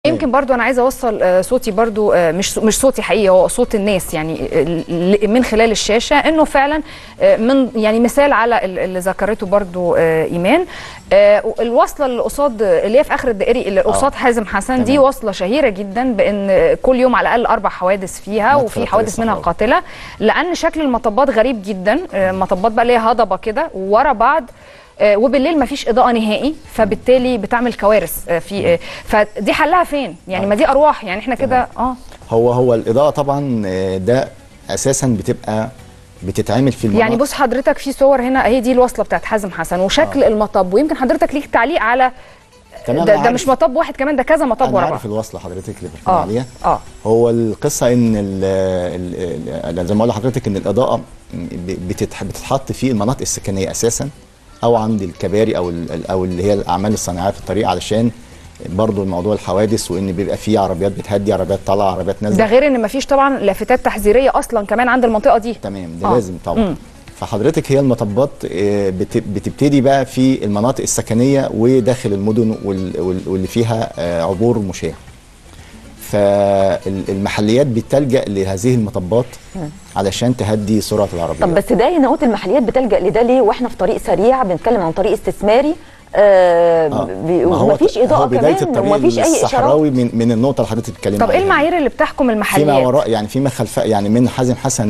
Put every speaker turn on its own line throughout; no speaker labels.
يمكن برضو انا عايزه اوصل آه، صوتي برضو آه، مش مش صوتي حقيقي هو صوت الناس يعني آه، ل- من خلال الشاشه انه فعلا آه، من يعني مثال على ال- اللي ذكرته برضو آه، ايمان آه، الوصله اللي قصاد اللي هي في اخر الدائري اللي قصاد حازم حسن دي
تمام.
وصله شهيره جدا بان كل يوم على الاقل اربع حوادث فيها
مدخل
وفي
الطريق
حوادث منها
الصحراوي.
قاتله لان شكل المطبات غريب جدا آه، مطبات بقى ليها هضبه كده ورا بعض آه، وبالليل مفيش اضاءه نهائي فبالتالي بتعمل كوارث آه، في آه، فدي حلها فين يعني ما دي ارواح يعني احنا كده اه
هو هو الاضاءه طبعا آه، ده اساسا بتبقى بتتعمل في المناطق
يعني بص حضرتك في صور هنا هي دي الوصله بتاعت حازم حسن وشكل المطب ويمكن حضرتك ليك تعليق على
تمام،
ده,
أنا
ده
عارف.
مش مطب واحد كمان ده كذا مطب
انا
ورا بعض
عارف الوصله حضرتك اللي بتتكلم
اه
عليها
اه
هو القصه ان ال ال ال زي ما اقول لحضرتك ان الاضاءه ب- بتتح- بتتحط في المناطق السكنيه اساسا او عند الكباري او ال- او اللي هي الاعمال الصناعيه في الطريق علشان برضو الموضوع الحوادث وان بيبقى فيه عربيات بتهدي عربيات طالعه عربيات نازله
ده غير ان مفيش طبعا لافتات تحذيريه اصلا كمان عند المنطقه دي
تمام ده
آه.
آه. لازم طبعا
مم.
فحضرتك هي المطبات آه، بت- بتبتدي بقى في المناطق السكنيه وداخل المدن وال- وال- واللي فيها آه، عبور مشاة فالمحليات بتلجأ لهذه المطبات علشان تهدي سرعه العربيه
طب بس ده هنا قلت المحليات بتلجا لده ليه واحنا في طريق سريع بنتكلم عن طريق استثماري آه
آه.
بي-
ما هو
ومفيش
هو
اضاءه
بدايه
كمان
الطريق
ومفيش اي اشارات
الصحراوي من, من النقطه اللي حضرتك بتتكلمي
طب ايه
عليها.
المعايير اللي بتحكم
فيما
المحليات
وراء يعني فيما خلف يعني من حازم حسن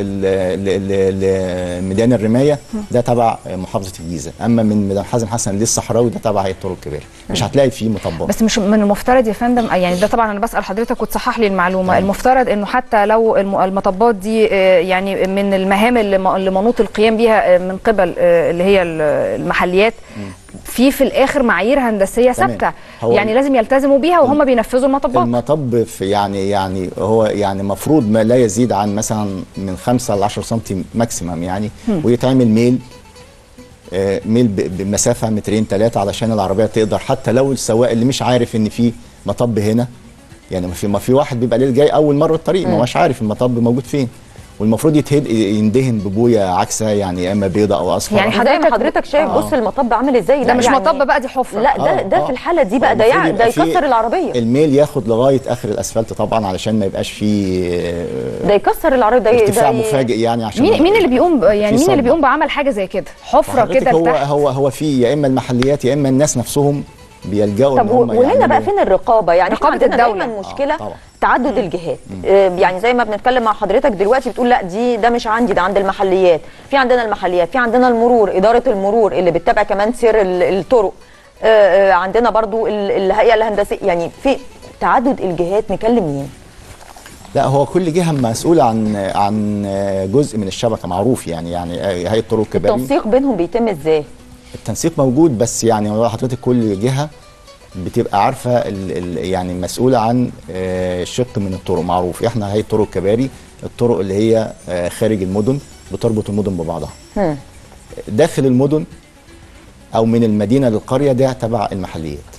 لميدان الرمايه ده تبع محافظه الجيزه اما من ميدان حازم حسن للصحراوي ده تبع هيئه الطرق الكبيره مش هتلاقي فيه مطبات
بس مش من المفترض يا فندم يعني ده طبعا انا بسال حضرتك وتصحح لي المعلومه
تمام.
المفترض انه حتى لو الم- المطبات دي آه، يعني من المهام اللي م- اللي منوط القيام بيها آه، من قبل آه، اللي هي ال- المحليات في في الاخر معايير هندسيه
تمام.
ثابته
هو
يعني لازم يلتزموا بيها وهم بينفذوا المطبات
المطب في يعني يعني هو يعني مفروض ما لا يزيد عن مثلا من 5 ل 10 سم ماكسيمم يعني ويتعمل ميل آه، ميل ب- بمسافه مترين ثلاثه علشان العربيه تقدر حتى لو السواق اللي مش عارف ان في مطب هنا يعني ما في ما في واحد بيبقى ليل جاي اول مره الطريق ما هوش عارف المطب موجود فين والمفروض يتهد يندهن ببويه عكسه يعني يا اما بيضه او اصفر
يعني
زي ما
حضرتك-
حضرتك شايف
آه.
بص المطب عامل ازاي
ده مش
يعني
مطب بقى دي حفره
لا ده
آه،
ده
آه.
في الحاله دي بقى ده
المفروض
يع- ده
يبقى فيه
يكسر العربيه
الميل ياخد لغايه اخر الاسفلت طبعا علشان ما يبقاش فيه آه،
ده يكسر العربيه ده
ارتفاع
ده ي-
مفاجئ يعني عشان
مين مين اللي بيقوم ب- يعني مين
صدمة.
اللي بيقوم بعمل حاجه زي كده حفره
حضرتك
كده
هو
لتحت
هو هو في يا اما المحليات يا اما الناس نفسهم بيلجأوا
طب
إن هم
و- وهنا بقى
يعملوا-
فين الرقابه يعني احنا
رقابة
عندنا
الدولة.
دايما مشكله
آه، طبعا.
تعدد الجهات آه، يعني زي ما بنتكلم مع حضرتك دلوقتي بتقول لا دي ده مش عندي ده عند المحليات في عندنا المحليات في عندنا المرور اداره المرور اللي بتتابع كمان سير ال- الطرق آه، آه، عندنا برضو ال- الهيئه الهندسيه يعني في تعدد الجهات نكلم مين
لا هو كل جهه مسؤوله عن عن جزء من الشبكه معروف يعني يعني هيئه الطرق الكباري
التنسيق بينهم بيتم ازاي
التنسيق موجود بس يعني هو حضرتك كل جهه بتبقى عارفه ال ال يعني مسؤوله عن آه، شق من الطرق معروف احنا هيئه الطرق الكباري الطرق اللي هي آه، خارج المدن بتربط المدن ببعضها
هم.
داخل المدن او من المدينه للقريه ده تبع المحليات